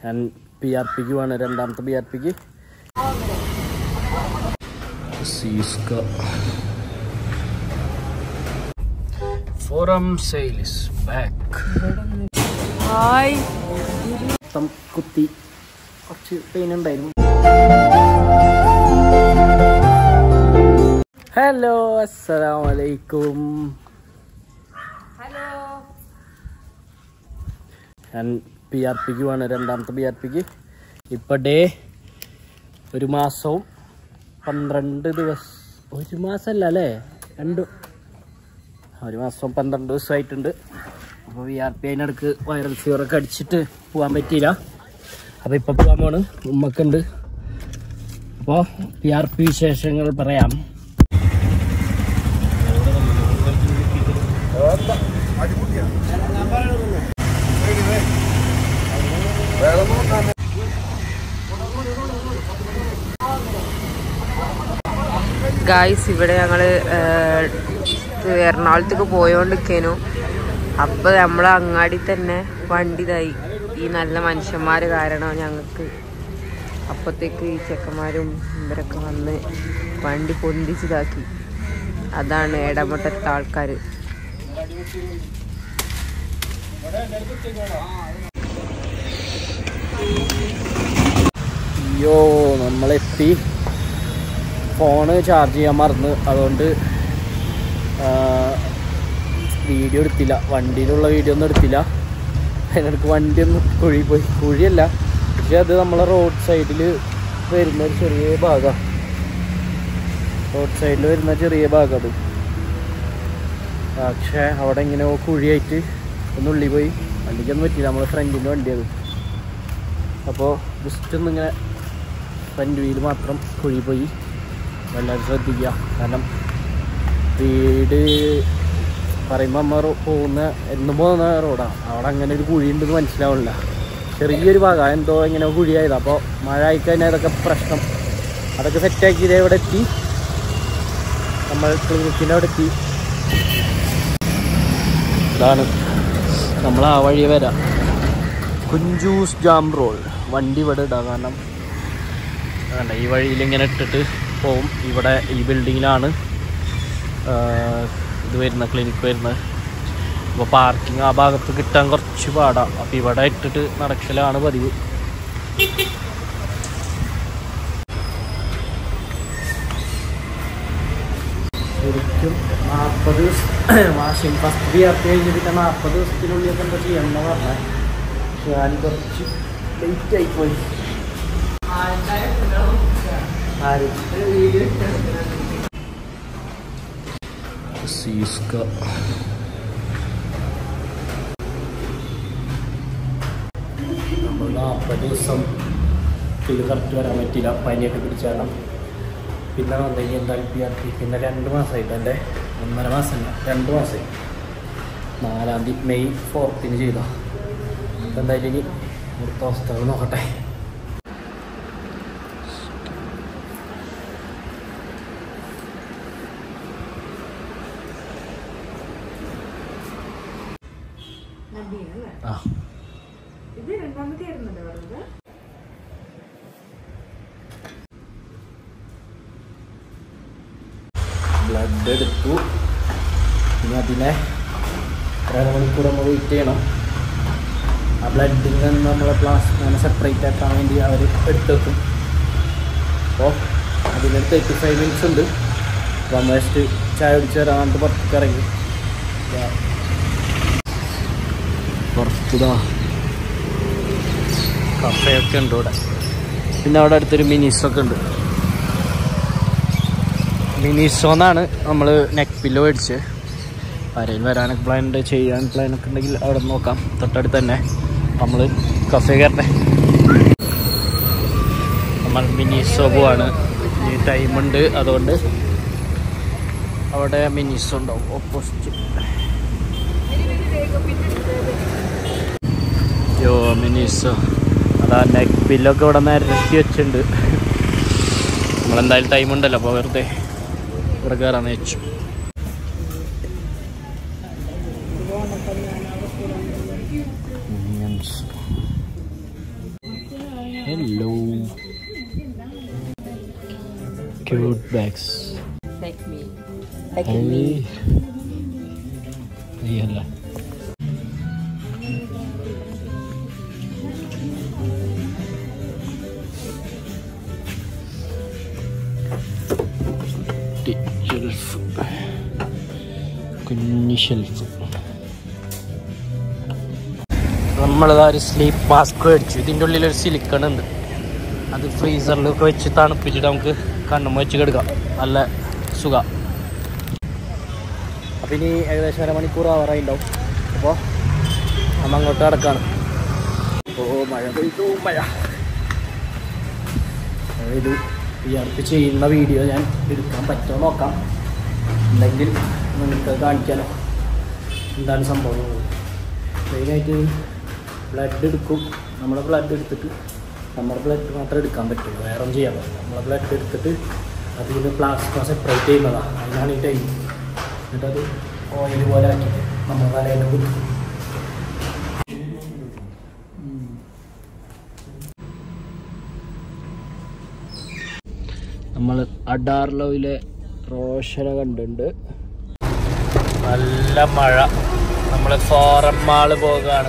ഞാൻ P R pick വേണം രണ്ടാമത്തെ പി ആർ പിക്ക് സീസ്ക ഫോറം സെയിൽസ് ബാക്ക് ഹായ് മൊത്തം കുത്തി കുറച്ച് പെയിൻ ഉണ്ടായിരുന്നു ഹലോ അസ്സലാം വലൈക്കും ഹലോ ഞാൻ പി ആർ പിക്ക് വേണം രണ്ടാമത്തെ പി ആർ പിക്ക് ഇപ്പം ഡേ ഒരു മാസവും പന്ത്രണ്ട് ദിവസം ഒരു മാസമല്ല അല്ലേ രണ്ട് ഒരു മാസം പന്ത്രണ്ട് ദിവസമായിട്ടുണ്ട് അപ്പോൾ വി ആർ പി അതിനിടക്ക് വൈറൽ ഫീവറൊക്കെ അടിച്ചിട്ട് പോകാൻ പറ്റിയില്ല അപ്പോൾ ഇപ്പം പോകാൻ പോണ് ഉമ്മക്കുണ്ട് അപ്പോൾ പി ആർ പി വിശേഷങ്ങൾ പറയാം ഗായ്സ് ഇവിടെ ഞങ്ങള് ഏഹ്, എറണാകുളത്തേക്ക് പോയോണ്ടിരിക്കേനു അപ്പൊ നമ്മളെ അങ്ങാടി തന്നെ വണ്ടി ഇതായി ഈ നല്ല മനുഷ്യന്മാര് കാരണം ഞങ്ങൾക്ക് അപ്പത്തേക്ക് ഈ ചെക്കന്മാരും ഇവരൊക്കെ വന്ന് വണ്ടി പൊന്തിച്ചിതാക്കി അതാണ് ഇടപെട്ട ആൾക്കാര് അയ്യോ നമ്മളെത്തി ഫോണ് ചാർജ് ചെയ്യാൻ മറന്ന് അതുകൊണ്ട് ആ, വീഡിയോ എടുത്തില്ല വണ്ടിയിലുള്ള വീഡിയോ ഒന്നും എടുത്തില്ല അതിനിടക്ക് വണ്ടി ഒന്ന് കുഴി പോയി കുഴിയല്ല പക്ഷെ അത് നമ്മളെ റോഡ് സൈഡിൽ വരുന്ന ഒരു ചെറിയ ഭാഗമാണ് റോഡ് സൈഡിൽ വരുന്ന ചെറിയ ഭാഗം അത് പക്ഷേ അവിടെ ഇങ്ങനെ കുഴിയായിട്ട് ഒന്ന് ഉള്ളി പോയി വണ്ടിക്കൊന്നും പറ്റില്ല നമ്മളെ ഫ്രണ്ടിൻ്റെ വണ്ടി അത് അപ്പോൾ ജസ്റ്റ് ഒന്നിങ്ങനെ ഫ്രണ്ട് വീൽ മാത്രം കുഴി പോയി എല്ലാവരും ശ്രദ്ധിക്കുക കാരണം വീട് പറയുമ്പോൾ അമ്മ റോ- പോകുന്ന എന്നും പോകുന്ന റോഡാണ് അവിടെ അങ്ങനെ ഒരു കുഴി ഉണ്ടെന്ന് മനസ്സിലാവില്ല ചെറിയൊരു ഭാഗം എന്തോ ഇങ്ങനെ കുഴിയായത് അപ്പോൾ മഴ ആയിക്കഴിഞ്ഞാൽ ഇതൊക്കെ പ്രശ്നം അതൊക്കെ സെറ്റാക്കി ഇതേ ഇവിടെ എത്തി നമ്മൾ ക്ലിനിക്കിൻ്റെ അവിടെ എത്തി ഇതാണ് നമ്മൾ ആ വഴി വരാം കുഞ്ചൂസ് ജാം റോൾ വണ്ടി ഇവിടെ ഇടാം കാരണം വേണ്ട ഈ വഴിയിൽ ഇങ്ങനെ ഇട്ടിട്ട് പോവും ഇവിടെ ഈ ബിൽഡിങ്ങിലാണ് ഇത് വരുന്ന ക്ലിനിക്ക് വരുന്നത് അപ്പോൾ പാർക്കിംഗ് ആ ഭാഗത്ത് കിട്ടാൻ കുറച്ച് പാടാണ് അപ്പോൾ ഇവിടെ ഇട്ടിട്ട് നടക്കലാണ് പതിവ് ശരിക്കും നാൽപ്പത് ദിവസം washing first B R P കഴിഞ്ഞ് പിന്നെ നാൽപ്പത് ദിവസത്തിനുള്ളിൽ എന്താ ചെയ്യണമെന്ന് പറഞ്ഞാൽ ഞാൻ കുറച്ച് ലേറ്റ് ആയിപ്പോയി ആര് സീസ്ക നമ്മൾ നാൽപ്പത് ദിവസം ഇത് കറക്റ്റ് വരാൻ പറ്റില്ല പനിയൊക്കെ പിടിച്ചാണ് പിന്നെ വന്നു കഴിഞ്ഞാൽ എന്തായാലും പി ആർ പി പിന്നെ രണ്ട് മാസമായിട്ട് എൻ്റെ ഒന്നര മാസമല്ല രണ്ട് മാസമായി നാലാം തീയതി മെയ് ഫോർത്തിന് ചെയ്ത എന്തായാലും ഇനി അടുത്ത അവസ്ഥകൾ നോക്കട്ടെ ആ ഇത് രണ്ടാമത്തെ ആയിരുന്നല്ലോ പറഞ്ഞത് ബ്ലഡ് എടുത്തു ഇനി അതിനെ ഒരര മണിക്കൂർ നമ്മൾ വെയിറ്റ് ചെയ്യണം ആ ബ്ലഡിൽ നിന്ന് നമ്മളെ പ്ലാസ്മ സെപ്പറേറ്റ് ആക്കാൻ വേണ്ടി അവർ എടുത്തെത്തും അപ്പോൾ അതിനൊരു തേർട്ടി ഫൈവ് മിനിറ്റ്സ് ഉണ്ട് അപ്പോൾ നമ്മൾ ജസ്റ്റ് ചായ കുടിച്ച് വരാൻ പറഞ്ഞിട്ട് പുറത്തേക്ക് ഇറങ്ങി ദാ. പുറത്തുതാ കഫയൊക്കെ ഉണ്ട് ഇവിടെ പിന്നെ അവിടെ അടുത്തൊരു മിനീസൊക്കെ ഉണ്ട് മിനിസോ എന്നാണ് നമ്മൾ നെക്ക് പില്ലോ മേടിച്ച് ആരെങ്കിലും വരാനൊക്കെ പ്ലാൻ ഉണ്ട് ചെയ്യാൻ പ്ലാനൊക്കെ ഉണ്ടെങ്കിൽ അവിടെ നോക്കാം തൊട്ടടുത്ത് തന്നെ നമ്മൾ കഫേ കയറട്ടെ നമ്മൾ മിനിസോ പോവാണ് ഈ ടൈമുണ്ട് അതുകൊണ്ട് അവിടെ മിനിസോ ഉണ്ടാവും ഓപ്പോസിറ്റ് യോ മിനിസോ അതാ നെക്ക് പില്ലൊക്കെ ഇവിടെ നിരത്തി വെച്ചിട്ടുണ്ട് നമ്മളെന്തായാലും ടൈം ഉണ്ടല്ലോ അപ്പോൾ വെറുതെ ഇവിടെ കയറാന്ന് വെച്ചു Minions. Hello cute bags Like me. നീയല്ല ഷെൽഫ് കുഞ്ഞി ഷെൽഫ് നമ്മളിതാ ഒരു സ്ലീപ്പ് മാസ്ക് മേടിച്ചു ഇതിൻ്റെ ഉള്ളിൽ ഒരു സിലിക്കൺ ഉണ്ട് അത് ഫ്രീസറിലൊക്കെ വെച്ച് തണുപ്പിച്ചിട്ട് നമുക്ക് കണ്ണും വെച്ച് കിടക്കാം നല്ല സുഖ അപ്പം ഇനി ഏകദേശം അരമണിക്കൂർ ആവാറായി ഉണ്ടാവും അപ്പോൾ നമ്മൾ അങ്ങോട്ട് കിടക്കാണ് ഓ മഴ പെയ്തു മഴ മഴ പെയ്തു ഇയാൾക്ക് ചെയ്യുന്ന വീഡിയോ ഞാൻ എടുക്കാൻ പറ്റുമോ നോക്കാം ഉണ്ടെങ്കിൽ നിങ്ങൾക്ക് കാണിക്കാനോ എന്താണ് സംഭവം എന്നുള്ളത്. മെയിനായിട്ട് ബ്ലഡ് എടുക്കും നമ്മുടെ ബ്ലഡ് എടുത്തിട്ട് നമ്മുടെ ബ്ലഡ് മാത്രമേ എടുക്കാൻ പറ്റുള്ളൂ വേറെ ഒന്നും ചെയ്യാൻ പറ്റില്ല നമ്മളെ ബ്ലഡ് എടുത്തിട്ട് അതിൽ നിന്ന് പ്ലാസ്മ സെപ്പറേറ്റ് ചെയ്യുന്നതാണ് അതിനാണ് ഈ ടൈം എന്നിട്ടത് ഓയിൽ പോലെ ആക്കിയിട്ട് നമ്മൾ തലയിൽ കൊടുക്കും നമ്മൾ അഡാർലോയിലെ റോഷന കണ്ടിട്ടുണ്ട് നല്ല മഴ നമ്മൾ ഫോറം മാള് പോകാണ്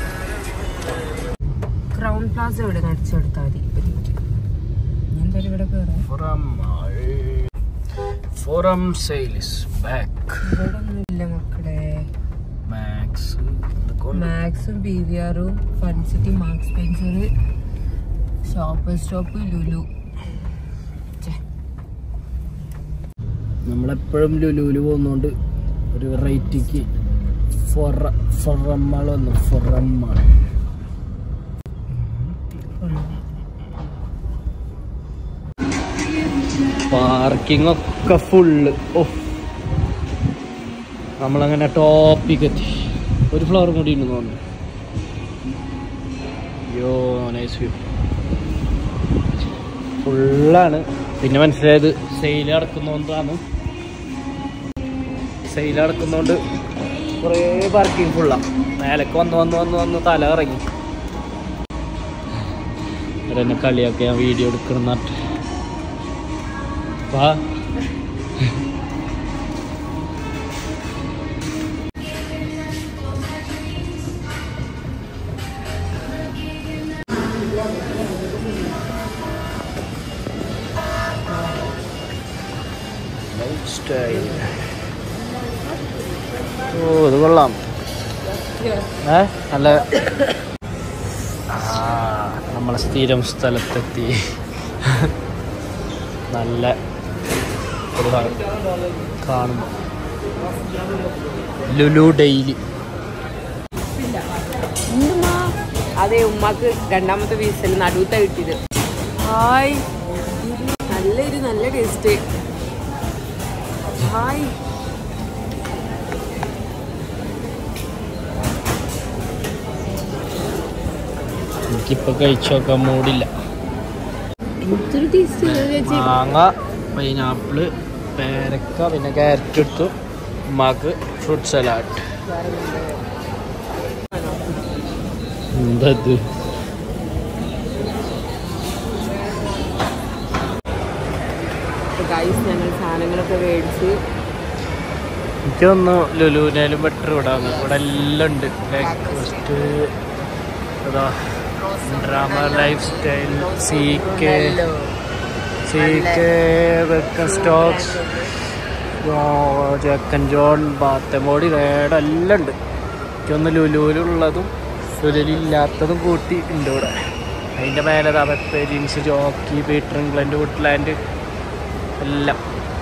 ക്രൗൺ പ്ലാസ ഇവിടെ നടിച്ചെടുത്താൽ മതി ഒരു minute. ഞാൻ എന്തായാലും ഇവിടെ കയറാം ഫോറം ഫോറം സെയിൽസ് ബാക്ക് ഇവിടെ ഒന്നുമില്ല മക്കളെ മാക്സ് മാക്സും പി വി ആറും Fun City Marks Spencer shop stop Lulu ഛെ, നമ്മളെപ്പോഴും ലുലുവിൽ പോകുന്നോണ്ട് ഒരു വെറൈറ്റിക്ക് ഫൊറ ഫൊറമ്മൾ വന്നു ഫൊറമ്മൾ പാർക്കിംഗ് ഒക്കെ ഫുള്ള് ഓ നമ്മളങ്ങനെ ടോപ്പിക്ക് എത്തി ഒരു ഫ്ലോറും കൂടി ഉണ്ട് തോന്നുന്നു അയ്യോ നൈസ് വ്യൂ ഫുള്ളാണ് പിന്നെ മനസ്സിലായത് സെയിൽ നടക്കുന്നോണ്ടാണ് സെയിൽ നടക്കുന്നോണ്ട് കുറേ പാർക്കിംഗ് ഫുള്ളാണ് മേലക്ക് വന്ന് വന്ന് വന്ന് വന്ന് തല ഇറങ്ങി എന്നെ കളിയൊക്കെ ഞാൻ വീഡിയോ എടുക്കണം എന്നിട്ട് വാ സ്റ്റൈൽ ഓ ഇത് കൊള്ളാം ഏ നല്ല ആ നമ്മളെ സ്ഥിരം സ്ഥലത്തെത്തി നല്ല ഒരു കാണുമ്പോൾ ലുലു ഡെയിലി ഉമ്മാ. അതെ ഉമ്മാക്ക് രണ്ടാമത്തെ പീസിൽ നടുത്ത കിട്ടിയത് ഹായ് നല്ലൊരു നല്ല ടേസ്റ്റ് ഹായ് എനിക്കിപ്പോൾ കഴിച്ചു നോക്കാൻ മൂടില്ല എന്തൊരു ടേസ്റ്റ് മാങ്ങ പൈനാപ്പിള് പേരക്ക പിന്നെ ക്യാരറ്റ് എടുത്തു ഉമ്മാക്ക് ഫ്രൂട്ട് സലാഡ് എന്തത് ഗൈസ് ഞങ്ങൾ സാധനങ്ങളൊക്കെ മേടിച്ച് എനിക്ക് തോന്നുന്നു ലുലുവിനേലും ബെറ്റർ ഇവിടെ വന്നു ഇവിടെ എല്ലാം ഉണ്ട് ബ്രേക്ക്ഫാസ്റ്റ് അതാ drama lifestyle C K C K വെക്കൻ സ്റ്റോക്സ് ജക്കൻ ജോൺ ബാത്തമോടി റേഡ് എല്ലാം ഉണ്ട് എനിക്കൊന്ന് ലുലുവിലുള്ളതും ലുലുവിലില്ലാത്തതും കൂട്ടി ഉണ്ട് ഇവിടെ അതിൻ്റെ മേലെ അതാ Pepe jeans Jockey Peter England Woodland എല്ലാം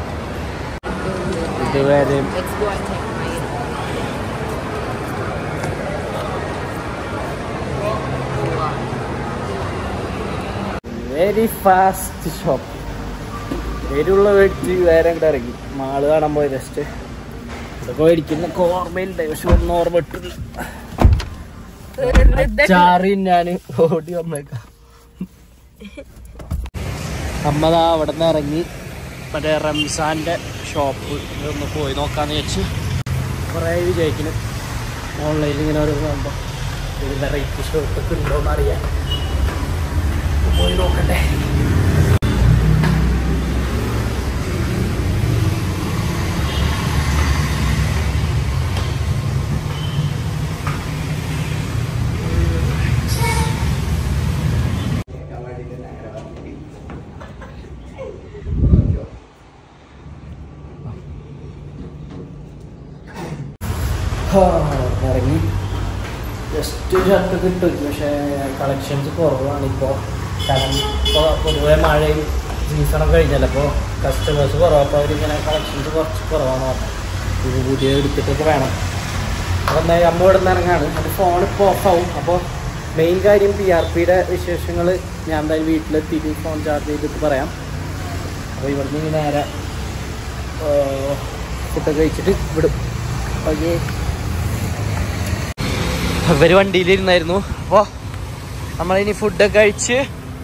ഇതുവരെ Let's go and check mine. Very fast shop പേരുള്ള വീട്ടിൽ വേറെ അങ്ങോട്ട് ഇറങ്ങി മാള് കാണാൻ പോയി ജസ്റ്റ് ഇതൊക്കെ മേടിക്കുന്നൊക്കെ ഓർമ്മയിലുണ്ട് പക്ഷെ ഒന്നും ഓർമ്മ ഇട്ടില്ല അച്ചാറി ഞാൻ ഓടി വന്നേക്കാം അമ്മതാ അവിടെ നിന്ന് ഇറങ്ങി മറ്റേ റംസാൻ്റെ ഷോപ്പ് ഇതൊന്ന് പോയി നോക്കാന്ന് വെച്ച് കുറേ വിജയിക്കുന്നു ഓൺലൈനിൽ ഇങ്ങനെ ഓരോ കാണുമ്പോൾ ഒരു വെറൈറ്റി ഷോപ്പൊക്കെ ഉണ്ടോയെന്ന് അറിയാം ഇറങ്ങി ജസ്റ്റ് ഷർട്ടൊക്കെ ഇട്ട് വെച്ചു പക്ഷേ കളക്ഷൻസ് കുറവാണ് ഇപ്പോൾ കാരണം ഇപ്പോൾ പൊതുവെ മഴയും സീസണൊക്കെ കഴിഞ്ഞല്ലോ അപ്പോൾ കസ്റ്റമേഴ്സ് കുറവാണ് അപ്പോൾ അവരിങ്ങനെ കളക്ഷൻസ് കുറച്ച് കുറവാണ് പറഞ്ഞത് ഇത് പുതിയ എടുത്തിട്ടൊക്കെ വേണം അപ്പോൾ എന്തായാലും അമ്മ ഇവിടെ നിന്ന് ഇറങ്ങാണ് എൻ്റെ ഫോൺ ഇപ്പോൾ ഓഫാവും അപ്പോൾ മെയിൻ കാര്യം പി ആർ പിയുടെ വിശേഷങ്ങൾ ഞാൻ എന്തായാലും വീട്ടിലെത്തിയിട്ട് ഫോൺ ചാർജ് ചെയ്തിട്ട് പറയാം അപ്പോൾ ഇവിടുന്ന് ഇനി നേരെ ഫുഡൊക്കെ കഴിച്ചിട്ട് വിടും ഓക്കെ ഇവർ വണ്ടിയിലിരുന്നായിരുന്നു അപ്പോൾ നമ്മളിനി ഫുഡൊക്കെ കഴിച്ച്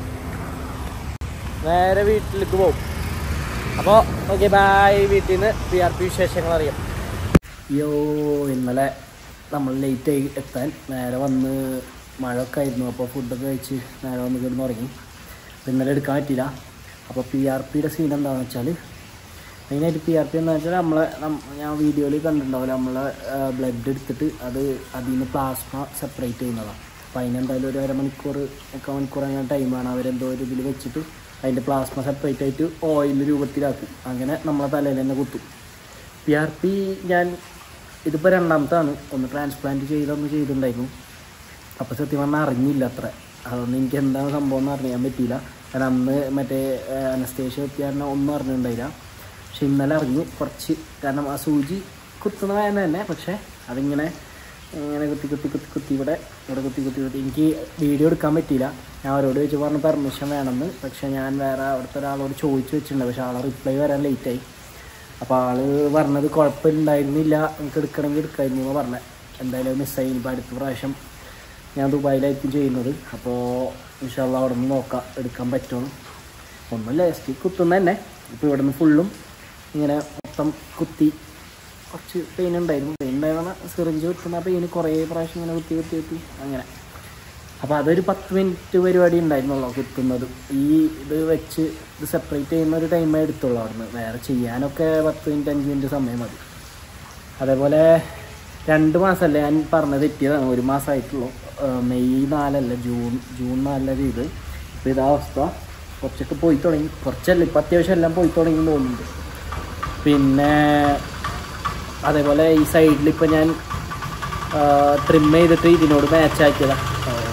നേരെ വീട്ടിലേക്ക് പോകും അപ്പോൾ ഓക്കെ ബായ് വീട്ടിൽ നിന്ന് പി ആർ പി വിശേഷങ്ങൾ അറിയാം യോ ഇന്നലെ നമ്മൾ ലേറ്റ് ആയി എത്താൻ നേരെ വന്ന് മഴയൊക്കെ ആയിരുന്നു അപ്പോൾ ഫുഡൊക്കെ കഴിച്ച് നേരെ വന്ന് കിടന്ന് തുടങ്ങി അപ്പോൾ ഇന്നലെ എടുക്കാൻ പറ്റിയില്ല അപ്പോൾ പി ആർ പിയുടെ സീൻ എന്താണെന്ന് വെച്ചാൽ മെയിനായിട്ട് പി ആർ പി എന്താണെന്ന് വെച്ചാൽ നമ്മളെ നം- ഞാൻ വീഡിയോയിൽ കണ്ടിട്ടുണ്ടാവില്ല നമ്മളെ ബ്ലഡ് എടുത്തിട്ട് അത് അതിൽ നിന്ന് പ്ലാസ്മ സെപ്പറേറ്റ് ചെയ്യുന്നതാണ് അപ്പോൾ അതിനെന്തായാലും ഒരു അരമണിക്കൂർ ഒക്കെ മണിക്കൂർ അങ്ങനെ ടൈമാണ് അവരെന്തോ ഒരു ഇതിൽ വെച്ചിട്ട് അതിൻ്റെ പ്ലാസ്മ സെപ്പറേറ്റ് ആയിട്ട് ഓയിൽ രൂപത്തിലാക്കും അങ്ങനെ നമ്മളെ തലയിൽ തന്നെ കുത്തും പി ആർ പി ഞാൻ ഇതിപ്പോൾ രണ്ടാമത്താണ് ഒന്ന് ട്രാൻസ്പ്ലാന്റ് ചെയ്തൊന്ന് ചെയ്തിട്ടുണ്ടായിരുന്നു അപ്പോൾ സത്യം പറഞ്ഞാൽ അറിഞ്ഞില്ല അത്ര അതൊന്നും എനിക്ക് എന്താണ് സംഭവം എന്ന് അറിയാൻ പറ്റിയില്ല കാരണം അന്ന് മറ്റേ അനസ്തേഷ്യ വ്യത്യാരണം ഒന്നും അറിഞ്ഞിട്ടുണ്ടായില്ല പക്ഷെ ഇന്നലെ അറിഞ്ഞു കുറച്ച് കാരണം ആ സൂചി കുത്തുന്ന വേദന തന്നെ പക്ഷേ അതിങ്ങനെ ഇങ്ങനെ കുത്തി കുത്തി കുത്തി കുത്തി ഇവിടെ ഇവിടെ കുത്തി കുത്തി കുത്തി എനിക്ക് വീഡിയോ എടുക്കാൻ പറ്റിയില്ല ഞാൻ അവരോട് ചോദിച്ചു പറഞ്ഞു പെർമിഷൻ വേണമെന്ന് പക്ഷേ ഞാൻ വേറെ അവിടുത്തെ ഒരാളോട് ചോദിച്ചു വെച്ചിട്ടുണ്ട് പക്ഷേ ആളെ റിപ്ലൈ വരാൻ ലേറ്റായി അപ്പോൾ ആള് പറഞ്ഞത് കുഴപ്പമുണ്ടായിരുന്നില്ല നമുക്ക് എടുക്കണമെങ്കിൽ എടുക്കായിരുന്നു എന്ന് പറഞ്ഞത് എന്തായാലും മിസ്സായി ഇനിയിപ്പോൾ അടുത്ത പ്രാവശ്യം ഞാൻ ദുബായിലായിരിക്കും ചെയ്യുന്നത് അപ്പോൾ ഇൻഷാല്ല അവിടെ നിന്ന് നോക്കാം എടുക്കാൻ പറ്റുമോ ഒന്നുമില്ല ജസ്റ്റ് കുത്തുന്ന തന്നെ ഇപ്പോൾ ഇവിടെ നിന്ന് ഫുള്ളും ഇങ്ങനെ മൊത്തം കുത്തി കുറച്ച് പെയിൻ ഉണ്ടായിരുന്നു പെയിൻ ഉണ്ടായിരുന്ന സിറിഞ്ച് കുത്തുന്ന പെയിൻ കുറേ പ്രാവശ്യം ഇങ്ങനെ കുത്തി കുത്തി കുത്തി അങ്ങനെ അപ്പോൾ അതൊരു പത്ത് മിനിറ്റ് പരിപാടി ഉണ്ടായിരുന്നുള്ളൂ കുത്തുന്നത് ഈ ഇത് വെച്ച് ഇത് സെപ്പറേറ്റ് ചെയ്യുന്ന ഒരു ടൈമേ എടുത്തുള്ളൂ അവിടുന്ന് വേറെ ചെയ്യാനൊക്കെ പത്ത് മിനിറ്റ് അഞ്ച് മിനിറ്റ് സമയം മതി അതേപോലെ രണ്ട് മാസമല്ല ഞാൻ പറഞ്ഞത് തെറ്റിയതാണ് ഒരു മാസമായിട്ടുള്ളൂ ഏഹ് മെയ് നാലല്ല ജൂൺ ജൂൺ നാലല്ല ചെയ്ത് ഇപ്പോൾ ഇതാ അവസ്ഥ കുറച്ചൊക്കെ പോയി തുടങ്ങി കുറച്ചല്ല ഇപ്പം അത്യാവശ്യം എല്ലാം പോയി തുടങ്ങി എന്ന് തോന്നുന്നുണ്ട് പിന്നെ അതേപോലെ ഈ സൈഡിൽ ഇപ്പം ഞാൻ ട്രിം ചെയ്തിട്ട് ഇതിനോട് മാച്ച് ആക്കിയതാണ്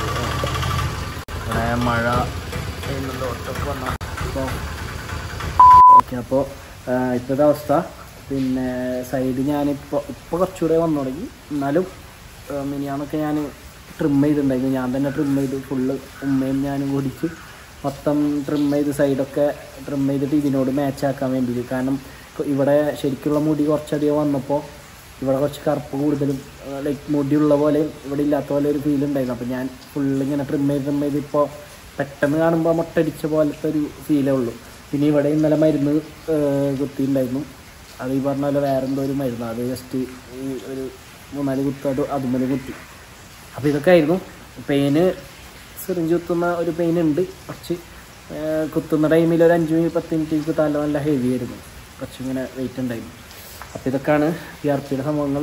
ഇവിടെ മഴ പെയ്യുന്നുണ്ട് ഒട്ടൊക്കെ വന്നാൽ അപ്പോൾ ഓക്കെ അപ്പോൾ ഇപ്പോഴത്തെ അവസ്ഥ പിന്നെ സൈഡ് ഞാനിപ്പോൾ ഇപ്പോൾ കുറച്ചുകൂടെ വന്നു തുടങ്ങി എന്നാലും മിനിയാന്നൊക്കെ ഞാൻ ട്രിം ചെയ്തിട്ടുണ്ടായിരുന്നു ഞാൻ തന്നെ ട്രിം ചെയ്ത് ഫുള്ള് ഉമ്മയും ഞാനും കൂടിച്ച് മൊത്തം ട്രിം ചെയ്ത് സൈഡൊക്കെ ട്രിം ചെയ്തിട്ട് ഇതിനോട് മാച്ച് ആക്കാൻ വേണ്ടിയിട്ട് കാരണം ഇപ്പൊ ഇവിടെ ശരിക്കുള്ള മുടി കുറച്ചധികം വന്നപ്പോൾ ഇവിടെ കുറച്ച് കറുപ്പ് കൂടുതലും ലൈക്ക് മുടിയുള്ള പോലെ ഇവിടെ ഇല്ലാത്ത പോലെ ഒരു ഫീൽ ഉണ്ടായിരുന്നു അപ്പോൾ ഞാൻ ഫുള്ള് ഇങ്ങനെ ട്രിം ചെയ്ത് ട്രിം ചെയ്ത് ഇപ്പോൾ പെട്ടെന്ന് കാണുമ്പോൾ മുട്ടടിച്ച പോലത്തെ ഒരു ഫീലേ ഉള്ളൂ പിന്നെ ഇവിടെ ഇന്നലെ മരുന്ന് ഏഹ്, കുത്തിയിട്ടുണ്ടായിരുന്നു അത് ഈ പറഞ്ഞ പോലെ വേറെ എന്തോ ഒരു മരുന്ന് അത് ജസ്റ്റ് ഈ ഒരു മൂന്നാല് കുത്ത് അത് അതുമ്മല് കുത്തി അപ്പോൾ ഇതൊക്കെ ആയിരുന്നു പെയിന് സിറിഞ്ച് കുത്തുന്ന ഒരു പെയിൻ ഉണ്ട് കുറച്ച് ഏഹ്, കുത്തുന്ന ടൈമിൽ ഒരു അഞ്ച് മിനിറ്റ് പത്ത് മിനിറ്റ് തല നല്ല ഹെവി ആയിരുന്നു കുറച്ചിങ്ങനെ വെയിറ്റ് ഉണ്ടായിരുന്നു അപ്പോൾ ഇതൊക്കെയാണ് പി ആർ പിയുടെ സംഭവങ്ങൾ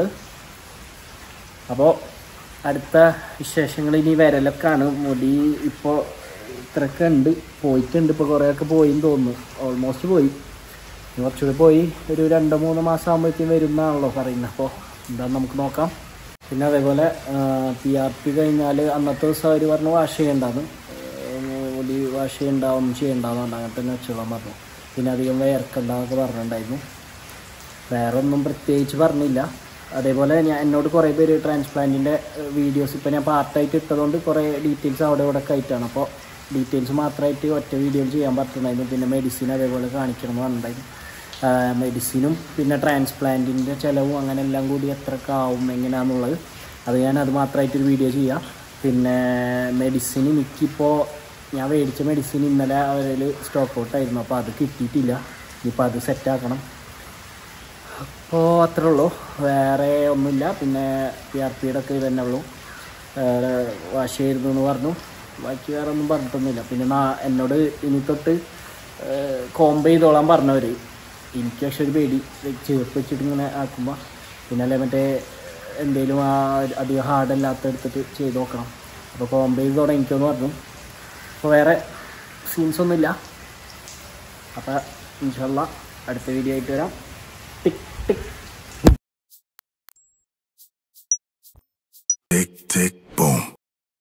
അപ്പോൾ അടുത്ത വിശേഷങ്ങൾ ഇനി വരലൊക്കെയാണ് മുടി ഇപ്പോൾ ഇത്രയൊക്കെ ഉണ്ട് പോയിട്ടുണ്ട് ഇപ്പോൾ കുറേയൊക്കെ പോയിന്ന് തോന്നുന്നു ഓൾമോസ്റ്റ് പോയി ഇനി കുറച്ചുകൂടി പോയി ഒരു രണ്ടോ മൂന്നോ മാസം ആകുമ്പോഴത്തേക്കും വരും എന്നാണല്ലോ പറയുന്നത് അപ്പോൾ എന്താണെന്ന് നമുക്ക് നോക്കാം പിന്നെ അതേപോലെ പി ആർ പി കഴിഞ്ഞാൽ അന്നത്തെ ദിവസം അവർ പറഞ്ഞു വാഷ് ചെയ്യണ്ടാന്ന് ഏഹ് മുടി വാഷ് ചെയ്യണ്ട ഒന്നും ചെയ്യണ്ടെന്നുണ്ട് അങ്ങനെ തന്നെ വെച്ചോളാൻ പറഞ്ഞു പിന്നെ അധികം വേർക്കണ്ടെന്നൊക്കെ പറഞ്ഞിട്ടുണ്ടായിരുന്നു വേറെ ഒന്നും പ്രത്യേകിച്ച് പറഞ്ഞില്ല അതേപോലെ ഞാൻ എന്നോട് കുറേ പേര് ട്രാൻസ്പ്ലാന്റിൻ്റെ വീഡിയോസ് ഇപ്പോൾ ഞാൻ പാർട്ടായിട്ട് ഇട്ടതുകൊണ്ട് കുറേ ഡീറ്റെയിൽസ് അവിടെ ഇവിടെ ഒക്കെ ആയിട്ടാണ് അപ്പോൾ ഡീറ്റെയിൽസ് മാത്രമായിട്ട് ഒറ്റ വീഡിയോ ചെയ്യാൻ പറ്റുന്നുണ്ടായിരുന്നു പിന്നെ മെഡിസിൻ അതേപോലെ കാണിക്കണം എന്ന് പറഞ്ഞിട്ടുണ്ടായിരുന്നു മെഡിസിനും പിന്നെ ട്രാൻസ്പ്ലാന്റിൻ്റെ ചിലവും അങ്ങനെ എല്ലാം കൂടി എത്രയൊക്കെ ആവും എങ്ങനെയാണെന്നുള്ളത് അത് ഞാൻ അത് മാത്രമായിട്ടൊരു വീഡിയോ ചെയ്യാം പിന്നെ മെഡിസിൻ എനിക്കിപ്പോൾ ഞാൻ മേടിച്ച മെഡിസിൻ ഇന്നലെ അവരിൽ സ്റ്റോക്ക് ഔട്ടായിരുന്നു അപ്പോൾ അത് കിട്ടിയിട്ടില്ല ഇനിയിപ്പോൾ അത് സെറ്റാക്കണം അപ്പോൾ അത്രേ ഉള്ളൂ വേറെ ഒന്നുമില്ല പിന്നെ പി ആർ പിയുടെ ഒക്കെ ഇത് തന്നെ ഉള്ളൂ വേറെ വാഷ് ചെയ്തിരുന്നു എന്ന് പറഞ്ഞു ബാക്കി വേറെ ഒന്നും പറഞ്ഞിട്ടൊന്നുമില്ല പിന്നെ നാ- എന്നോട് ഇനി തൊട്ട് കോംബ് ചെയ്തോളാൻ പറഞ്ഞവർ എനിക്ക് പക്ഷെ ഒരു പേടി ചേർത്ത് വെച്ചിട്ട് ഇങ്ങനെ ആക്കുമ്പോൾ പിന്നെ അല്ലെ മറ്റേ എന്തെങ്കിലും ആ ഒരു അധികം ഹാർഡല്ലാത്ത എടുത്തിട്ട് ചെയ്ത് നോക്കണം അപ്പോൾ കോംബ് ചെയ്ത് തുടങ്ങിക്കോന്ന് പറഞ്ഞു അപ്പോൾ വേറെ സീൻസ് ഒന്നുമില്ല അപ്പോൾ ഇൻഷല്ല അടുത്ത വീഡിയോ ആയിട്ട് വരാം ടിക് ടിക്